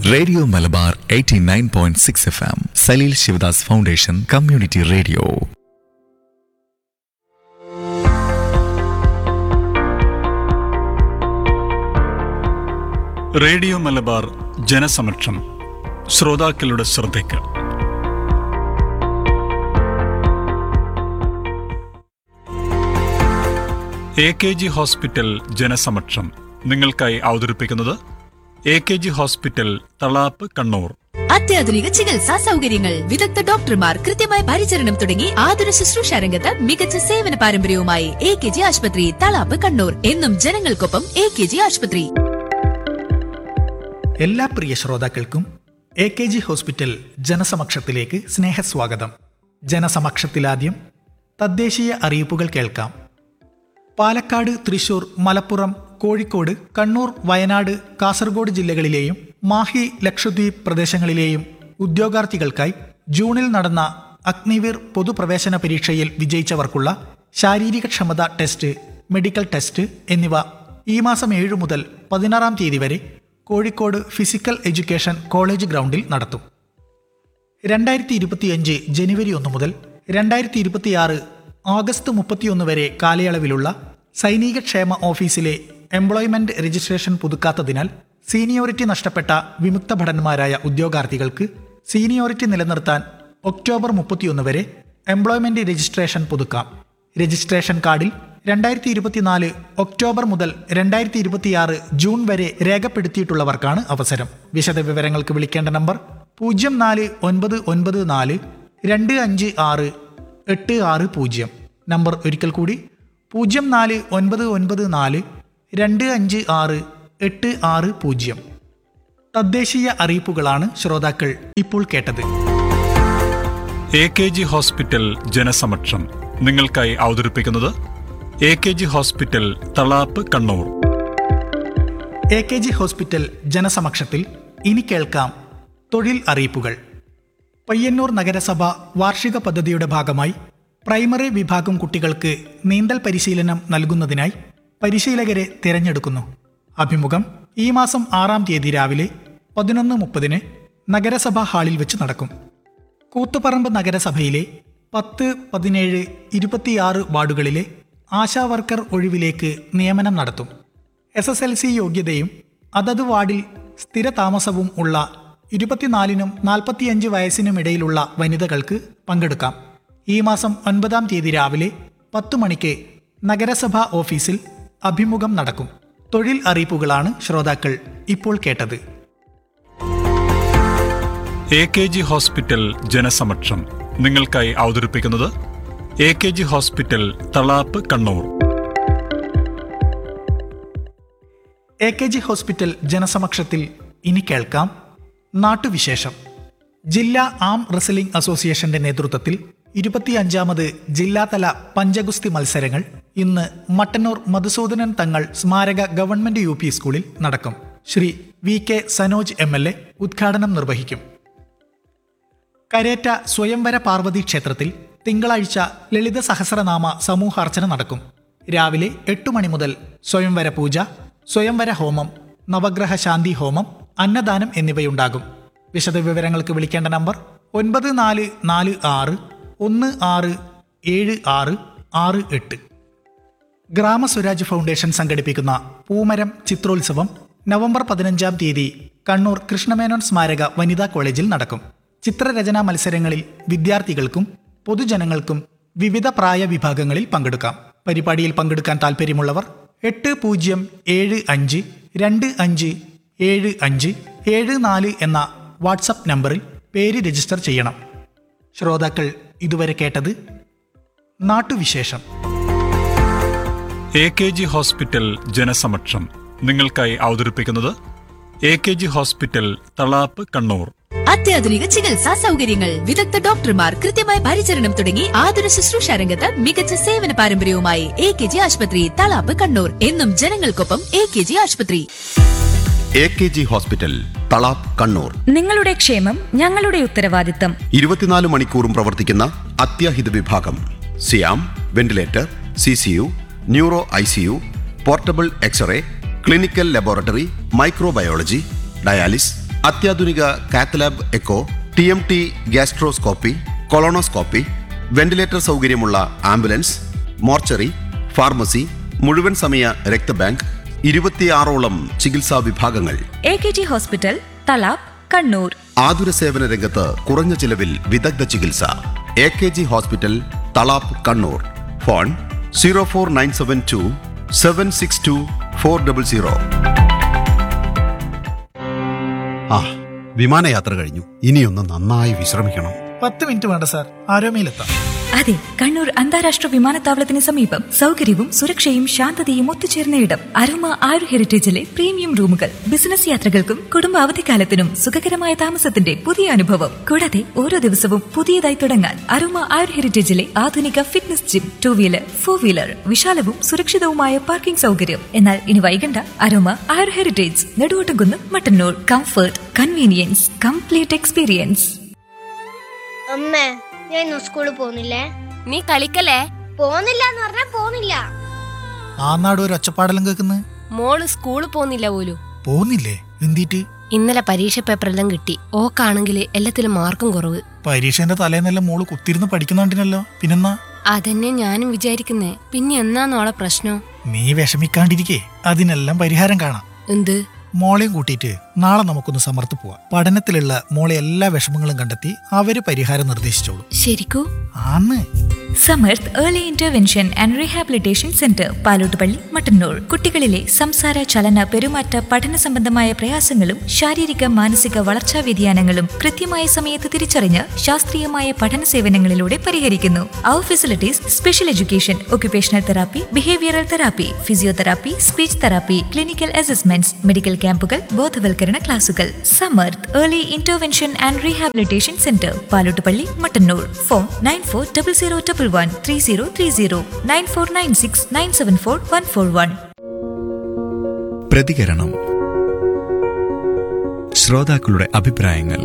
radio Malabar 89.6 F M Saleel Sivadas foundation community radio radio Malabar ജനസമക്ഷം ശ്രോതാക്കളുടെ ശ്രദ്ധയ്ക്ക് എ കെ ജി ഹോസ്പിറ്റൽ ജനസമക്ഷം നിങ്ങൾക്കായി അവതരിപ്പിക്കുന്നത് A K G hospital Thalap Kannur അത്യാധുനിക ചികിത്സാ സൗകര്യങ്ങൾ വിദഗ്ധ ഡോക്ടർമാർ കൃത്യമായ പരിചരണം തുടങ്ങി ആതുര ശുശ്രൂഷ രംഗത്ത് മികച്ച സേവന പാരമ്പര്യവുമായി എ കെ ജി ആശുപത്രി തളാപ്പ് കണ്ണൂർ എന്നും ജനങ്ങൾക്കൊപ്പം എ കെ ജി ആശുപത്രി എല്ലാ പ്രിയ ശ്രോതാക്കൾക്കും എ കെ ജി ഹോസ്പിറ്റൽ ജനസമക്ഷത്തിലേക്ക് സ്നേഹസ്വാഗതം ജനസമക്ഷത്തിലാദ്യം തദ്ദേശീയ അറിയിപ്പുകൾ കേൾക്കാം പാലക്കാട് തൃശൂർ മലപ്പുറം കോഴിക്കോട് കണ്ണൂർ വയനാട് കാസർഗോഡ് ജില്ലകളിലെയും മാഹി ലക്ഷദ്വീപ് പ്രദേശങ്ങളിലെയും ഉദ്യോഗാർത്ഥികൾക്കായി ജൂണിൽ നടന്ന അഗ്നിവീർ പൊതുപ്രവേശന പരീക്ഷയിൽ വിജയിച്ചവർക്കുള്ള ശാരീരിക ക്ഷമത ടെസ്റ്റ് മെഡിക്കൽ ടെസ്റ്റ് എന്നിവ ഈ മാസം ഏഴ് മുതൽ പതിനാറാം തീയതി വരെ കോഴിക്കോട് ഫിസിക്കൽ എഡ്യൂക്കേഷൻ കോളേജ് ഗ്രൗണ്ടിൽ നടത്തും രണ്ടായിരത്തി ഇരുപത്തിയഞ്ച് ജനുവരി ഒന്ന് മുതൽ രണ്ടായിരത്തി ഇരുപത്തിയാറ് ഓഗസ്റ്റ് മുപ്പത്തിയൊന്ന് വരെ കാലയളവിലുള്ള സൈനിക ക്ഷേമ ഓഫീസിലെ എംപ്ലോയ്മെന്റ് രജിസ്ട്രേഷൻ പുതുക്കാത്തതിനാൽ സീനിയോറിറ്റി നഷ്ടപ്പെട്ട വിമുക്ത ഭടന്മാരായ ഉദ്യോഗാർത്ഥികൾക്ക് സീനിയോറിറ്റി നിലനിർത്താൻ ഒക്ടോബർ മുപ്പത്തിയൊന്ന് വരെ എംപ്ലോയ്മെന്റ് രജിസ്ട്രേഷൻ പുതുക്കാം രജിസ്ട്രേഷൻ കാർഡിൽ രണ്ടായിരത്തി ഇരുപത്തിനാല് ഒക്ടോബർ മുതൽ രണ്ടായിരത്തി ഇരുപത്തിയാറ് ജൂൺ വരെ രേഖപ്പെടുത്തിയിട്ടുള്ളവർക്കാണ് അവസരം വിശദവിവരങ്ങൾക്ക് വിളിക്കേണ്ട നമ്പർ പൂജ്യം നാല് ഒൻപത് ഒൻപത് നാല് രണ്ട് അഞ്ച് ആറ് എട്ട് ആറ് പൂജ്യം നമ്പർ ഒരിക്കൽ കൂടി പൂജ്യം നാല് ഒൻപത് ഒൻപത് നാല് രണ്ട് അഞ്ച് ആറ് എട്ട് ആറ് പൂജ്യം തദ്ദേശീയ അറിയിപ്പുകളാണ് ശ്രോതാക്കൾ ഇപ്പോൾ കേട്ടത് എ കെ ജി ഹോസ്പിറ്റൽ ജനസമക്ഷം നിങ്ങൾക്കായി അവതരിപ്പിക്കുന്നത് A K G hospital Thalap Kannur A K G hospital ജനസമക്ഷത്തിൽ ഇനി കേൾക്കാം തൊഴിൽ അറിയിപ്പുകൾ പയ്യന്നൂർ നഗരസഭ വാർഷിക പദ്ധതിയുടെ ഭാഗമായി പ്രൈമറി വിഭാഗം കുട്ടികൾക്ക് നീന്തൽ പരിശീലനം നൽകുന്നതിനായി പരിശീലകരെ തിരഞ്ഞെടുക്കുന്നു അഭിമുഖം ഈ മാസം ആറാം തീയതി രാവിലെ പതിനൊന്ന് മുപ്പതിന് നഗരസഭാ ഹാളിൽ വെച്ച് നടക്കും കൂത്തുപറമ്പ് നഗരസഭയിലെ പത്ത് പതിനേഴ് ഇരുപത്തിയാറ് വാർഡുകളിലെ ആശാ വർക്കർ ഒഴിവിലേക്ക് നിയമനം നടത്തും എസ് എസ് എൽ സി യോഗ്യതയും അതത് വാർഡിൽ സ്ഥിര താമസവും ഉള്ള ഇരുപത്തിനാലിനും നാൽപ്പത്തിയഞ്ച് വയസ്സിനുമിടയിലുള്ള വനിതകൾക്ക് പങ്കെടുക്കാം ഈ മാസം ഒൻപതാം തീയതി രാവിലെ പത്തു മണിക്ക് നഗരസഭാ ഓഫീസിൽ അഭിമുഖം നടക്കും തൊഴിൽ അറിയിപ്പുകളാണ് ശ്രോതാക്കൾ ഇപ്പോൾ കേട്ടത് എ കെ ജി ഹോസ്പിറ്റൽ ജനസമക്ഷം നിങ്ങൾക്കായി അവതരിപ്പിക്കുന്നത് A K G hospital Thalap Kannur A K G hospital ജനസമക്ഷത്തിൽ ഇനി കേൾക്കാം നാട്ടുവിശേഷം ജില്ലാ ആം റെസ്ലിംഗ് അസോസിയേഷന്റെ നേതൃത്വത്തിൽ ഇരുപത്തിയഞ്ചാമത് ജില്ലാതല പഞ്ചഗുസ്തി മത്സരങ്ങൾ ഇന്ന് മട്ടന്നൂർ മധുസൂദനൻ തങ്ങൾ സ്മാരക ഗവൺമെന്റ് യു പി സ്കൂളിൽ നടക്കും Shri V K Sanoj M L A ഉദ്ഘാടനം നിർവഹിക്കും കരേറ്റ സ്വയംവര പാർവതി ക്ഷേത്രത്തിൽ തിങ്കളാഴ്ച ലളിത സഹസ്രനാമ സമൂഹാർച്ചന നടക്കും രാവിലെ എട്ടു മണി മുതൽ സ്വയംവര പൂജ സ്വയംവര ഹോമം നവഗ്രഹ ശാന്തി ഹോമം അന്നദാനം എന്നിവയുണ്ടാകും വിശദവിവരങ്ങൾക്ക് വിളിക്കേണ്ട നമ്പർ ഒൻപത് നാല് നാല് ആറ് ഒന്ന് ആറ് ഏഴ് ആറ് ആറ് എട്ട് ഗ്രാമസ്വരാജ് ഫൗണ്ടേഷൻ സംഘടിപ്പിക്കുന്ന പൂമരം ചിത്രോത്സവം നവംബർ പതിനഞ്ചാം തീയതി കണ്ണൂർ കൃഷ്ണമേനോൻ സ്മാരക വനിതാ കോളേജിൽ നടക്കും ചിത്രരചനാ മത്സരങ്ങളിൽ വിദ്യാർത്ഥികൾക്കും പൊതുജനങ്ങൾക്കും വിവിധ പ്രായ വിഭാഗങ്ങളിൽ പങ്കെടുക്കാം പരിപാടിയിൽ പങ്കെടുക്കാൻ താൽപ്പര്യമുള്ളവർ എട്ട് പൂജ്യം ഏഴ് അഞ്ച് രണ്ട് അഞ്ച് ഏഴ് അഞ്ച് ഏഴ് നാല് എന്ന വാട്സപ്പ് നമ്പറിൽ പേര് രജിസ്റ്റർ ചെയ്യണം ശ്രോതാക്കൾ ഇതുവരെ കേട്ടത് നാട്ടുവിശേഷം എ കെ ജി ഹോസ്പിറ്റൽ ജനസമക്ഷം നിങ്ങൾക്കായി അവതരിപ്പിക്കുന്നത് A K G hospital Thalap Kannur അത്യാധുനിക ചികിത്സാ സൗകര്യങ്ങൾ വിദഗ്ധ ഡോക്ടർമാർ കൃത്യമായ പരിചരണം തുടങ്ങി ആതുര ശുശ്രൂഷ രംഗത്ത് മികച്ച സേവന പാരമ്പര്യവുമായി എ കെ ജി ആശുപത്രി തളാപ്പ് കണ്ണൂർ എന്നും ജനങ്ങൾക്കൊപ്പം എ കെ ജി ആശുപത്രി A K G hospital Thalap Kannur നിങ്ങളുടെ ക്ഷേമം ഞങ്ങളുടെ ഉത്തരവാദിത്തം ഇരുപത്തിനാല് മണിക്കൂറും പ്രവർത്തിക്കുന്ന അത്യാഹിത വിഭാഗം സിയാം ventilator C C U neuro I C U portable x-ray clinical laboratory microbiology dialysis അത്യാധുനിക cath lab echo T M T gastroscopy colonoscopy ventilator സൗകര്യമുള്ള ആംബുലൻസ് മോർച്ചറി ഫാർമസി മുഴുവൻ സമയ രക്തബാങ്ക് ഇരുപത്തിയാറോളം ചികിത്സാ വിഭാഗങ്ങൾ A K G hospital Thalap Kannur ആതുര സേവന രംഗത്ത് കുറഞ്ഞ ചിലവിൽ വിദഗ്ധ ചികിത്സ A K G hospital Thalap Kannur phone zero four nine seven two seven six two four double zero ആ വിമാനയാത്ര കഴിഞ്ഞു ഇനിയൊന്ന് നന്നായി വിശ്രമിക്കണം പത്ത് മിനിറ്റ് വേണ്ട സാർ ആരോമയിലെത്താം അതെ കണ്ണൂർ അന്താരാഷ്ട്ര വിമാനത്താവളത്തിന് സമീപം സൗകര്യവും സുരക്ഷയും ശാന്തതയും ഒത്തുചേർന്ന ഇടം അരോമ ആരു ഹെറിറ്റേജിലെ പ്രീമിയം റൂമുകൾ ബിസിനസ് യാത്രകൾക്കും കുടുംബ അവധിക്കാലത്തിനും സുഖകരമായ താമസത്തിന്റെ പുതിയ അനുഭവം കൂടാതെ ഓരോ ദിവസവും പുതിയതായി തുടങ്ങാൻ അരോമ ആരു ഹെറിറ്റേജിലെ ആധുനിക fitness gym two wheeler four wheeler വിശാലവും സുരക്ഷിതവുമായ പാർക്കിംഗ് സൗകര്യം എന്നാൽ ഇനി വൈകണ്ട Aroma Aaru Heritage Neduvottumkunnu Mattannur comfort convenience complete experience അമ്മേ ഞാൻ ഇന്ന് സ്കൂളിൽ പോകുന്നില്ലേ നീ കളിക്കലേ പോകുന്നില്ല എന്ന് പറഞ്ഞാ പോകുന്നില്ല ആ നാട് ഒരു ഒച്ചപ്പാടെല്ലാം കേൾക്കുന്നത് മോള് സ്കൂളിൽ പോകുന്നില്ല പോലും പോകുന്നില്ലേ എന്തിട്ട് ഇന്നലെ പരീക്ഷ പേപ്പറെല്ലാം കിട്ടി ഓക്കാണെങ്കിൽ എല്ലാത്തിലും മാർക്കും കുറവ് പരീക്ഷേന്റെ തലേന്നെല്ലാം മോള് കുത്തിരുന്ന് പഠിക്കുന്നുണ്ടിനല്ലോ പിന്നെന്നാ അതന്നെ ഞാനും വിചാരിക്കുന്നേ പിന്നെ എന്നാന്നോളെ പ്രശ്നം നീ വിഷമിക്കാണ്ടിരിക്കേ അതിനെല്ലാം പരിഹാരം കാണാം എന്ത് മോളെയും കൂട്ടിയിട്ട് നാളെ നമുക്കൊന്ന് സമർത്ത് പോവാം പഠനത്തിലുള്ള മോളെ എല്ലാ വിഷമങ്ങളും കണ്ടെത്തി അവര് പരിഹാരം നിർദ്ദേശിച്ചോളൂ ശരിക്കൂ ആന്ന് Samarth early intervention and rehabilitation centre Palottupalli Mattannur കുട്ടികളിലെ സംസാര ചലന പെരുമാറ്റ പഠന സംബന്ധമായ പ്രയാസങ്ങളും ശാരീരിക മാനസിക വളർച്ചാ വ്യതിയാനങ്ങളും കൃത്യമായ സമയത്ത് തിരിച്ചറിഞ്ഞ് ശാസ്ത്രീയമായ പഠന സേവനങ്ങളിലൂടെ പരിഹരിക്കുന്നു അവർ facilities special education occupational therapy behavioural therapy physiotherapy speech therapy clinical assessments medical ക്യാമ്പുകൾ ബോധവൽക്കരണ ക്ലാസുകൾ Samarth early intervention and rehabilitation centre Palottupalli Mattannur phone nine four double zero double one three zero three zero nine four nine six nine seven four one four one പ്രതികരണം ശ്രോതാക്കളുടെ അഭിപ്രായങ്ങൾ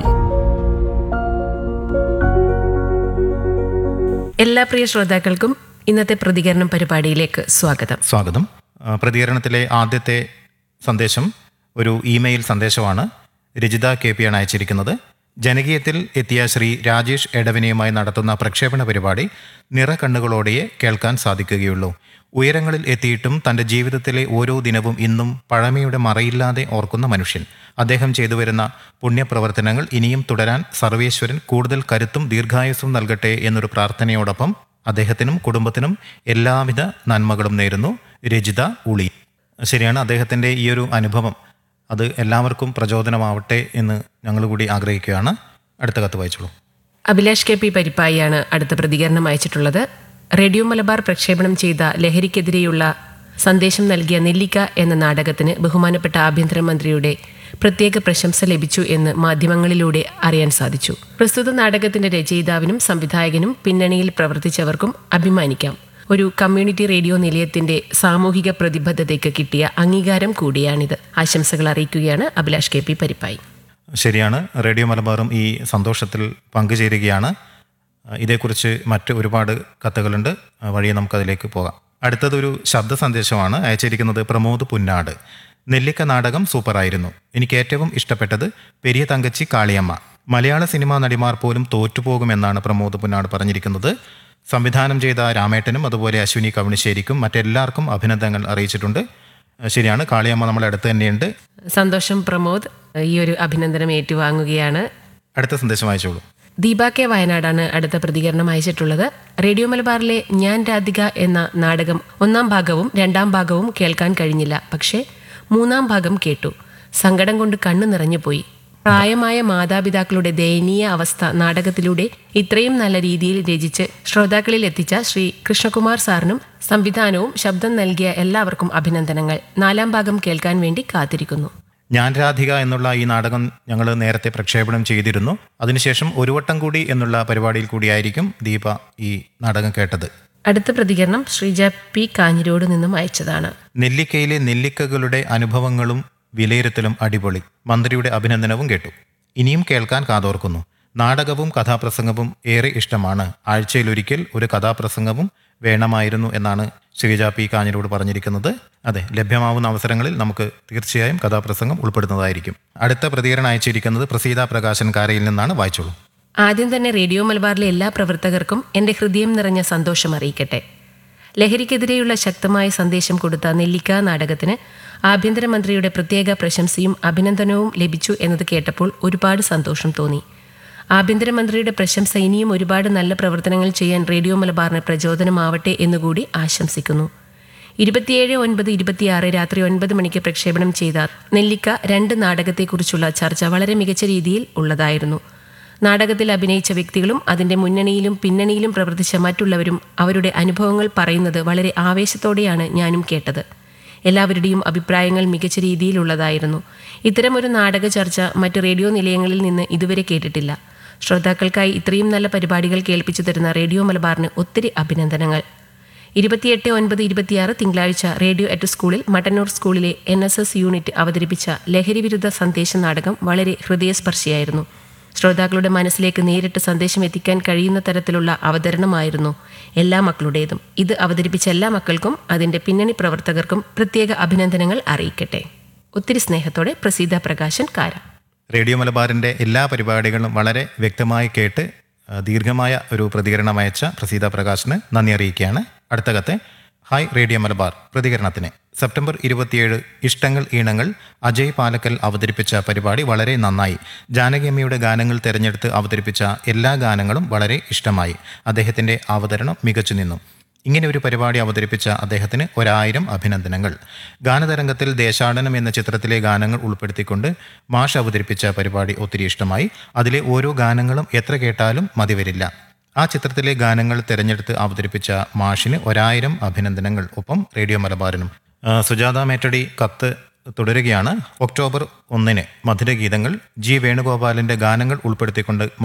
എല്ലാ പ്രിയ ശ്രോതാക്കൾക്കും ഇന്നത്തെ പ്രതികരണം പരിപാടിയിലേക്ക് സ്വാഗതം സ്വാഗതം ആ, പ്രതികരണത്തിലെ ആദ്യത്തെ സന്ദേശം ഒരു ഇമെയിൽ സന്ദേശമാണ് രജിത കെ പി ആണ് അയച്ചിരിക്കുന്നത് ജനകീയത്തിൽ എത്തിയ ശ്രീ രാജേഷ് എടവനയുമായി നടത്തുന്ന പ്രക്ഷേപണ പരിപാടി നിറകണ്ണുകളോടെയേ കേൾക്കാൻ സാധിക്കുകയുള്ളൂ ഉയരങ്ങളിൽ എത്തിയിട്ടും തൻ്റെ ജീവിതത്തിലെ ഓരോ ദിനവും ഇന്നും പഴമയുടെ മറയില്ലാതെ ഓർക്കുന്ന മനുഷ്യൻ അദ്ദേഹം ചെയ്തു വരുന്ന പുണ്യപ്രവർത്തനങ്ങൾ ഇനിയും തുടരാൻ സർവേശ്വരൻ കൂടുതൽ കരുത്തും ദീർഘായുസ്സും നൽകട്ടെ എന്നൊരു പ്രാർത്ഥനയോടൊപ്പം അദ്ദേഹത്തിനും കുടുംബത്തിനും എല്ലാവിധ നന്മകളും നേരുന്നു രജിത ഉളി ശരിയാണ് അദ്ദേഹത്തിൻ്റെ ഈ ഒരു അനുഭവം അത് എല്ലാവർക്കും പ്രചോദനമാവട്ടെ എന്ന് ഞങ്ങൾ കൂടി ആഗ്രഹിക്കുകയാണ് അടുത്ത കത്ത് വായിച്ചോളൂ അഭിലാഷ് കെ പി പരിപ്പായിയാണ് അടുത്ത പ്രതികരണം അയച്ചിട്ടുള്ളത് റേഡിയോ മലബാർ പ്രക്ഷേപണം ചെയ്ത ലഹരിക്കെതിരെയുള്ള സന്ദേശം നൽകിയ നെല്ലിക്ക എന്ന നാടകത്തിന് ബഹുമാനപ്പെട്ട ആഭ്യന്തരമന്ത്രിയുടെ പ്രത്യേക പ്രശംസ ലഭിച്ചു എന്ന് മാധ്യമങ്ങളിലൂടെ അറിയാൻ സാധിച്ചു പ്രസ്തുത നാടകത്തിന്റെ രചയിതാവിനും സംവിധായകനും പിന്നണിയിൽ പ്രവർത്തിച്ചവർക്കും അഭിമാനിക്കാം ഒരു കമ്മ്യൂണിറ്റി റേഡിയോ നിലയത്തിന്റെ സാമൂഹിക പ്രതിബദ്ധതയ്ക്ക് കിട്ടിയ അംഗീകാരം കൂടിയാണിത് ആശംസകൾ അറിയിക്കുകയാണ് അഭിലാഷ് കെ പി പരിപ്പായി ശരിയാണ് റേഡിയോ മലബാറും ഈ സന്തോഷത്തിൽ പങ്കുചേരുകയാണ് ഇതേക്കുറിച്ച് മറ്റ് ഒരുപാട് കത്തുകളുണ്ട് വഴിയെ നമുക്കതിലേക്ക് പോകാം അടുത്തതൊരു ശബ്ദ സന്ദേശമാണ് അയച്ചിരിക്കുന്നത് പ്രമോദ് പുന്നാട് നെല്ലിക്ക നാടകം സൂപ്പറായിരുന്നു എനിക്ക് ഏറ്റവും ഇഷ്ടപ്പെട്ടത് പെരിയ തങ്കച്ചി കാളിയമ്മ മലയാള സിനിമാ നടിമാർ പോലും തോറ്റുപോകുമെന്നാണ് പ്രമോദ് പുന്നാട് പറഞ്ഞിരിക്കുന്നത് സംവിധാനം ചെയ്ത രാമേട്ടനും അതുപോലെ അശ്വിനി കവണിശ്ശേരിക്കും മറ്റെല്ലാവർക്കും അഭിനന്ദനങ്ങൾ അറിയിച്ചിട്ടുണ്ട് ശരിയാണ് കാളിയമ്മ നമ്മളെ അടുത്ത് തന്നെയുണ്ട് സന്തോഷം പ്രമോദ് ഈ ഒരു അഭിനന്ദനം ഏറ്റുവാങ്ങുകയാണ് അടുത്ത സന്ദേശം വായിച്ചോളൂ ദീപ കെ വയനാടാണ് അടുത്ത പ്രതികരണം അയച്ചിട്ടുള്ളത് റേഡിയോ മലബാറിലെ ഞാൻ രാധിക എന്ന നാടകം ഒന്നാം ഭാഗവും രണ്ടാം ഭാഗവും കേൾക്കാൻ കഴിഞ്ഞില്ല പക്ഷേ മൂന്നാം ഭാഗം കേട്ടു സങ്കടം കൊണ്ട് കണ്ണു നിറഞ്ഞുപോയി പ്രായമായ മാതാപിതാക്കളുടെ ദയനീയ അവസ്ഥ നാടകത്തിലൂടെ ഇത്രയും നല്ല രീതിയിൽ രചിച്ച് ശ്രോതാക്കളിൽ എത്തിച്ച ശ്രീ കൃഷ്ണകുമാർ സാറിനും സംവിധാനവും ശബ്ദം നൽകിയ എല്ലാവർക്കും അഭിനന്ദനങ്ങൾ നാലാം ഭാഗം കേൾക്കാൻ വേണ്ടി കാത്തിരിക്കുന്നു ഞാൻ രാധിക എന്നുള്ള ഈ നാടകം ഞങ്ങൾ നേരത്തെ പ്രക്ഷേപണം ചെയ്തിരുന്നു അതിനുശേഷം ഒരു വട്ടം കൂടി എന്നുള്ള പരിപാടിയിൽ കൂടിയായിരിക്കും ദീപ ഈ നാടകം കേട്ടത് അടുത്ത പ്രതികരണം ശ്രീജ പി കാഞ്ഞിരോട് നിന്നും അയച്ചതാണ് നെല്ലിക്കയിലെ നെല്ലിക്കകളുടെ അനുഭവങ്ങളും വിലയിരുത്തലും അടിപൊളി മന്ത്രിയുടെ അഭിനന്ദനവും കേട്ടു ഇനിയും കേൾക്കാൻ കാതോർക്കുന്നു നാടകവും കഥാപ്രസംഗവും ഏറെ ഇഷ്ടമാണ് ആഴ്ചയിലൊരിക്കൽ ഒരു കഥാപ്രസംഗവും വേണമായിരുന്നു എന്നാണ് ശ്രീജ പി കാഞ്ഞിരോട് പറഞ്ഞിരിക്കുന്നത് അതെ ലഭ്യമാവുന്ന അവസരങ്ങളിൽ നമുക്ക് തീർച്ചയായും കഥാപ്രസംഗം ഉൾപ്പെടുന്നതായിരിക്കും അടുത്ത പ്രതികരണം അയച്ചിരിക്കുന്നത് പ്രസീത പ്രകാശൻ കാരയിൽ നിന്നാണ് വായിച്ചോളൂ ആദ്യം തന്നെ റേഡിയോ മലബാറിലെ എല്ലാ പ്രവർത്തകർക്കും എൻ്റെ ഹൃദയം നിറഞ്ഞ സന്തോഷം അറിയിക്കട്ടെ ലഹരിക്കെതിരെയുള്ള ശക്തമായ സന്ദേശം കൊടുത്ത നെല്ലിക്ക നാടകത്തിന് ആഭ്യന്തരമന്ത്രിയുടെ പ്രത്യേക പ്രശംസയും അഭിനന്ദനവും ലഭിച്ചു എന്നത് കേട്ടപ്പോൾ ഒരുപാട് സന്തോഷം തോന്നി ആഭ്യന്തരമന്ത്രിയുടെ പ്രശംസ ഇനിയും ഒരുപാട് നല്ല പ്രവർത്തനങ്ങൾ ചെയ്യാൻ റേഡിയോ മലബാറിന് പ്രചോദനമാവട്ടെ എന്നുകൂടി ആശംസിക്കുന്നു ഇരുപത്തിയേഴ് ഒൻപത് ഇരുപത്തിയാറ് രാത്രി ഒൻപത് മണിക്ക് പ്രക്ഷേപണം ചെയ്ത നെല്ലിക്ക രണ്ട് നാടകത്തെക്കുറിച്ചുള്ള ചർച്ച വളരെ മികച്ച രീതിയിൽ ഉള്ളതായിരുന്നു നാടകത്തിൽ അഭിനയിച്ച വ്യക്തികളും അതിന്റെ മുന്നണിയിലും പിന്നണിയിലും പ്രവർത്തിച്ച മറ്റുള്ളവരും അവരുടെ അനുഭവങ്ങൾ പറയുന്നത് വളരെ ആവേശത്തോടെയാണ് ഞാനും കേട്ടത് എല്ലാവരുടെയും അഭിപ്രായങ്ങൾ മികച്ച രീതിയിലുള്ളതായിരുന്നു ഇത്തരമൊരു നാടക ചർച്ച മറ്റ് റേഡിയോ നിലയങ്ങളിൽ നിന്ന് ഇതുവരെ കേട്ടിട്ടില്ല ശ്രോതാക്കൾക്കായി ഇത്രയും നല്ല പരിപാടികൾ കേൾപ്പിച്ചു തരുന്ന റേഡിയോ മലബാറിന് ഒത്തിരി അഭിനന്ദനങ്ങൾ ഇരുപത്തിയെട്ട് ഒൻപത് ഇരുപത്തിയാറ് തിങ്കളാഴ്ച റേഡിയോ അറ്റ് സ്കൂളിൽ മട്ടന്നൂർ സ്കൂളിലെ എൻ എസ് എസ് യൂണിറ്റ് അവതരിപ്പിച്ച ലഹരിവിരുദ്ധ സന്ദേശ നാടകം വളരെ ഹൃദയസ്പർശിയായിരുന്നു ശ്രോതാക്കളുടെ മനസ്സിലേക്ക് നേരിട്ട് സന്ദേശം എത്തിക്കാൻ കഴിയുന്ന തരത്തിലുള്ള അവതരണമായിരുന്നു എല്ലാ മക്കളുടേതും ഇത് അവതരിപ്പിച്ച എല്ലാ മക്കൾക്കും അതിന്റെ പിന്നണി പ്രവർത്തകർക്കും പ്രത്യേക അഭിനന്ദനങ്ങൾ അറിയിക്കട്ടെ ഒത്തിരി സ്നേഹത്തോടെ പ്രസീത പ്രകാശൻ കാര റേഡിയോ മലബാറിൻ്റെ എല്ലാ പരിപാടികളും വളരെ വ്യക്തമായി കേട്ട് ആ, ദീർഘമായ ഒരു പ്രതികരണം അയച്ച പ്രസീത പ്രകാശിന് നന്ദി അറിയിക്കുകയാണ് അടുത്ത കത്ത് ഹായ് റേഡിയോ മലബാർ പ്രതികരണത്തിന് സെപ്റ്റംബർ ഇരുപത്തിയേഴ് ഇഷ്ടങ്ങൾ ഈണങ്ങൾ അജയ് പാലക്കൽ അവതരിപ്പിച്ച പരിപാടി വളരെ നന്നായി ജാനകിയമ്മയുടെ ഗാനങ്ങൾ തിരഞ്ഞെടുത്ത് അവതരിപ്പിച്ച എല്ലാ ഗാനങ്ങളും വളരെ ഇഷ്ടമായി അദ്ദേഹത്തിൻ്റെ അവതരണം മികച്ചു നിന്നു ഇങ്ങനെ ഒരു പരിപാടി അവതരിപ്പിച്ച അദ്ദേഹത്തിന് ഒരായിരം അഭിനന്ദനങ്ങൾ ഗാനതരംഗത്തിൽ ദേശാടനം എന്ന ചിത്രത്തിലെ ഗാനങ്ങൾ ഉൾപ്പെടുത്തിക്കൊണ്ട് മാഷ് അവതരിപ്പിച്ച പരിപാടി ഒത്തിരി ഇഷ്ടമായി അതിലെ ഓരോ ഗാനങ്ങളും എത്ര കേട്ടാലും മതിവരില്ല ആ ചിത്രത്തിലെ ഗാനങ്ങൾ തിരഞ്ഞെടുത്ത് അവതരിപ്പിച്ച മാഷിന് ഒരായിരം അഭിനന്ദനങ്ങൾ ഒപ്പം റേഡിയോ മലബാറിനും ആ, സുജാത മേറ്റടി കത്ത് തുടരുകയാണ് ഒക്ടോബർ ഒന്നിന് മധുരഗീതങ്ങൾ ജി വേണുഗോപാലിന്റെ ഗാനങ്ങൾ ഉൾപ്പെടുത്തിക്കൊണ്ട്